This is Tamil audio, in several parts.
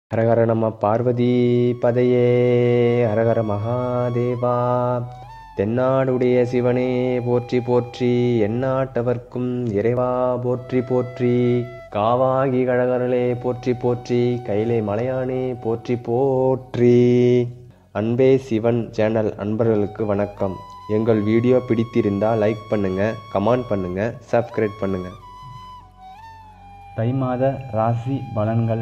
ஹரஹர நம பார்வதி பதையே ஹரஹர மகாதேவா தென்னாடுடைய சிவனே போற்றி போற்றி எந்நாட்டவர்க்கும் இறைவா போற்றி போற்றி காவாகி கழகர்களே போற்றி போற்றி கைலை மலையானே போற்றி போற்றி அன்பே சிவன் சேனல் அன்பர்களுக்கு வணக்கம் எங்கள் வீடியோ பிடித்திருந்தால் லைக் பண்ணுங்க கமெண்ட் பண்ணுங்க சப்ஸ்கிரைப் பண்ணுங்க தை மாத ராசி பலன்கள்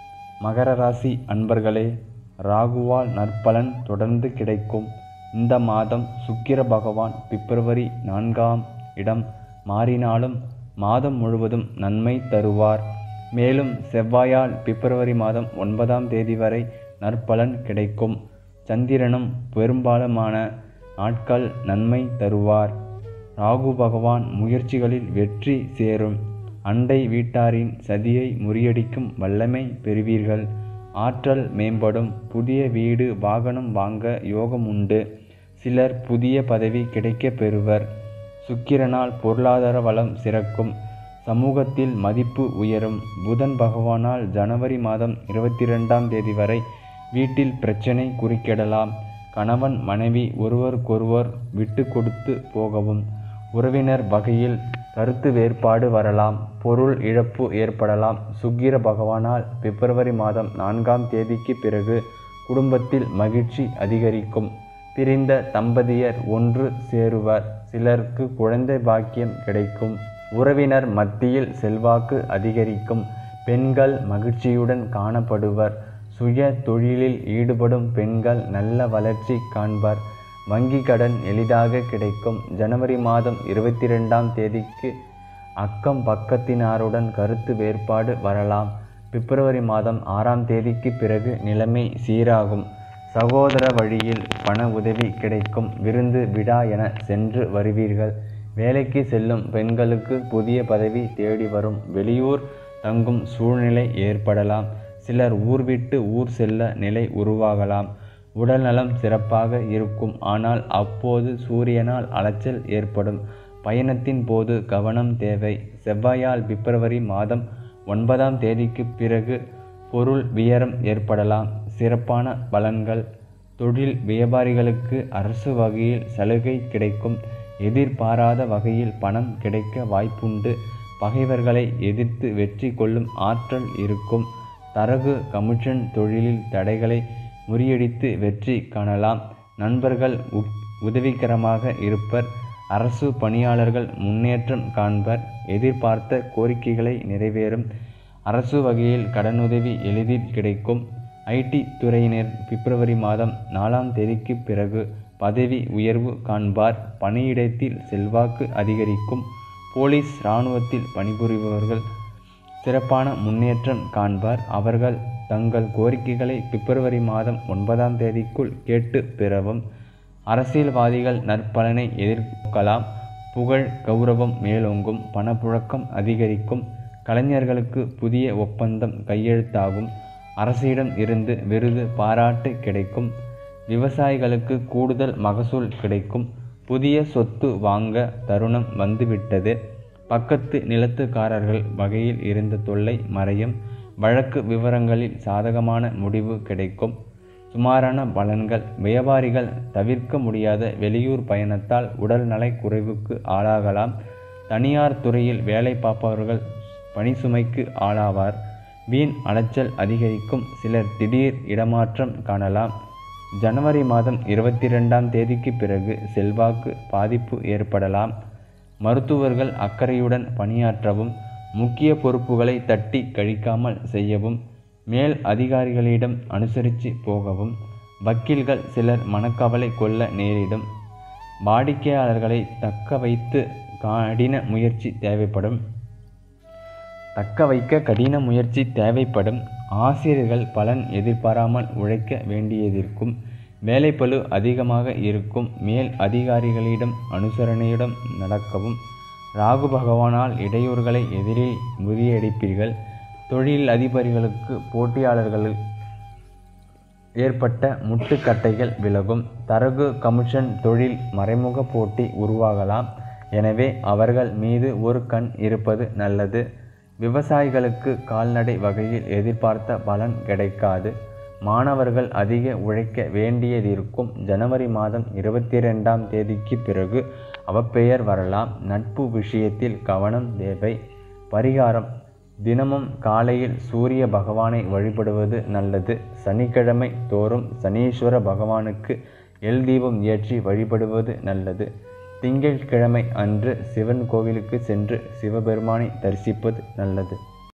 மகர ராசி அன்பர்களே ராகுவால் நற்பலன் தொடர்ந்து கிடைக்கும் இந்த மாதம் சுக்கிர பகவான் பிப்ரவரி நான்காம் இடம் மாறினாலும் மாதம் முழுவதும் நன்மை தருவார் மேலும் செவ்வாயால் பிப்ரவரி மாதம் ஒன்பதாம் தேதி வரை நற்பலன் கிடைக்கும் சந்திரனும் பெரும்பாலுமான நாட்கள் நன்மை தருவார் ராகு பகவான் முயற்சிகளில் வெற்றி சேரும் அண்டை வீட்டாரின் சதியை முறியடிக்கும் வல்லமை பெறுவீர்கள் ஆற்றல் மேம்படும் புதிய வீடு வாகனம் வாங்க யோகம் உண்டு சிலர் புதிய பதவி கிடைக்கப் பெறுவர் சுக்கிரனால் பொருளாதார வளம் சிறக்கும் சமூகத்தில் மதிப்பு உயரும் புதன் பகவானால் ஜனவரி மாதம் இருபத்தி ரெண்டாம் தேதி வரை வீட்டில் பிரச்சனை குறுக்கிடலாம் கணவன் மனைவி ஒருவருக்கொருவர் விட்டு கொடுத்து போகவும் உறவினர் வகையில் கருத்து வேறுபாடு வரலாம் பொருள் இழப்பு ஏற்படலாம் சுக்கிர பகவானால் பிப்ரவரி மாதம் நான்காம் தேதிக்கு பிறகு குடும்பத்தில் மகிழ்ச்சி அதிகரிக்கும் பிரிந்த தம்பதியர் ஒன்று சேருவர் சிலருக்கு குழந்தை பாக்கியம் கிடைக்கும் உறவினர் மத்தியில் செல்வாக்கு அதிகரிக்கும் பெண்கள் மகிழ்ச்சியுடன் காணப்படுவர் சுய தொழிலில் ஈடுபடும் பெண்கள் நல்ல வளர்ச்சி காண்பர் வங்கி கடன் எளிதாக கிடைக்கும் ஜனவரி மாதம் இருபத்தி ரெண்டாம் தேதிக்கு அக்கம் பக்கத்தினாருடன் கருத்து வேறுபாடு வரலாம் பிப்ரவரி மாதம் ஆறாம் தேதிக்கு பிறகு நிலைமை சீராகும் சகோதர வழியில் பண உதவி கிடைக்கும் விருந்து விழா என சென்று வருவீர்கள் வேலைக்கு செல்லும் பெண்களுக்கு புதிய பதவி தேடி வரும் வெளியூர் தங்கும் சூழ்நிலை ஏற்படலாம் சிலர் ஊர் விட்டு ஊர் செல்ல நிலை உருவாகலாம் உடல்நலம் சிறப்பாக இருக்கும் ஆனால் அப்போது சூரியனால் அலைச்சல் ஏற்படும் பயணத்தின் போது கவனம் தேவை செவ்வாயால் பிப்ரவரி மாதம் ஒன்பதாம் தேதிக்கு பிறகு பொருள் வியரம் ஏற்படலாம் சிறப்பான பலன்கள் தொழில் வியாபாரிகளுக்கு அரசு வகையில் சலுகை கிடைக்கும் எதிர்பாராத வகையில் பணம் கிடைக்க வாய்ப்புண்டு பகைவர்களை எதிர்த்து வெற்றி கொள்ளும் ஆற்றல் இருக்கும் தரகு கமிஷன் தொழிலில் தடைகளை முறியடித்து வெற்றி காணலாம் நண்பர்கள் உதவிகரமாக இருப்பர் அரசு பணியாளர்கள் முன்னேற்றம் காண்பர் எதிர்பார்த்த கோரிக்கைகளை நிறைவேறும் அரசு வகையில் கடனுதவி எளிதில் கிடைக்கும் ஐடி துறையினர் பிப்ரவரி மாதம் நாலாம் தேதிக்கு பிறகு பதவி உயர்வு காண்பார் பணியிடத்தில் செல்வாக்கு அதிகரிக்கும் போலீஸ் இராணுவத்தில் பணிபுரிபவர்கள் சிறப்பான முன்னேற்றம் காண்பார் அவர்கள் தங்கள் கோரிக்கைகளை பிப்ரவரி மாதம் ஒன்பதாம் தேதிக்குள் கேட்டு பெறவும் அரசியல்வாதிகள் நற்பலனை எதிர்க்கலாம் புகழ் கௌரவம் மேலோங்கும் பணப்புழக்கம் அதிகரிக்கும் கலைஞர்களுக்கு புதிய ஒப்பந்தம் கையெழுத்தாகும் அரசிடம் இருந்து விருது பாராட்டு கிடைக்கும் விவசாயிகளுக்கு கூடுதல் மகசூல் கிடைக்கும் புதிய சொத்து வாங்க தருணம் வந்துவிட்டது பக்கத்து நிலத்துக்காரர்கள் வகையில் இருந்த தொல்லை மறையும் வழக்கு விவரங்களில் சாதகமான முடிவு கிடைக்கும் சுமாரான பலன்கள் வியாபாரிகள் தவிர்க்க முடியாத வெளியூர் பயணத்தால் உடல்நலை குறைவுக்கு ஆளாகலாம் தனியார் துறையில் வேலை பார்ப்பவர்கள் பணி சுமைக்கு ஆளாவார் வீண் அலைச்சல் அதிகரிக்கும் சிலர் திடீர் இடமாற்றம் காணலாம் ஜனவரி மாதம் இருபத்தி ரெண்டாம் தேதிக்கு பிறகு செல்வாக்கு பாதிப்பு ஏற்படலாம் மருத்துவர்கள் அக்கறையுடன் பணியாற்றவும் முக்கிய பொறுப்புகளை தட்டி கழிக்காமல் செய்யவும் மேல் அதிகாரிகளிடம் அனுசரித்து போகவும் வக்கீல்கள் சிலர் மனக்கவலை கொள்ள நேரிடும் வாடிக்கையாளர்களை தக்க வைத்து கடின முயற்சி தேவைப்படும் தக்க வைக்க கடின முயற்சி தேவைப்படும் ஆசிரியர்கள் பலன் எதிர்பாராமல் உழைக்க வேண்டியதிருக்கும் வேலைப்பளு அதிகமாக இருக்கும் மேல் அதிகாரிகளிடம் அனுசரணையுடன் நடக்கவும் ராகு பகவானால் இடையூறுகளை எதிரில் முறியடிப்பீர்கள் தொழில் அதிபர்களுக்கு போட்டியாளர்கள் ஏற்பட்ட முட்டுக்கட்டைகள் விலகும் தரகு கமிஷன் தொழில் மறைமுக போட்டி உருவாகலாம் எனவே அவர்கள் மீது ஒரு கண் இருப்பது நல்லது விவசாயிகளுக்கு கால்நடை வகையில் எதிர்பார்த்த பலன் கிடைக்காது மாணவர்கள் அதிக உழைக்க வேண்டியதிருக்கும் ஜனவரி மாதம் இருபத்தி ரெண்டாம் தேதிக்கு பிறகு அவப்பெயர் வரலாம் நட்பு விஷயத்தில் கவனம் தேவை பரிகாரம் தினமும் காலையில் சூரிய பகவானை வழிபடுவது நல்லது சனிக்கிழமை தோறும் சனீஸ்வர பகவானுக்கு எல் தீபம் ஏற்றி வழிபடுவது நல்லது திங்கட்கிழமை அன்று சிவன் கோவிலுக்கு சென்று சிவபெருமானை தரிசிப்பது நல்லது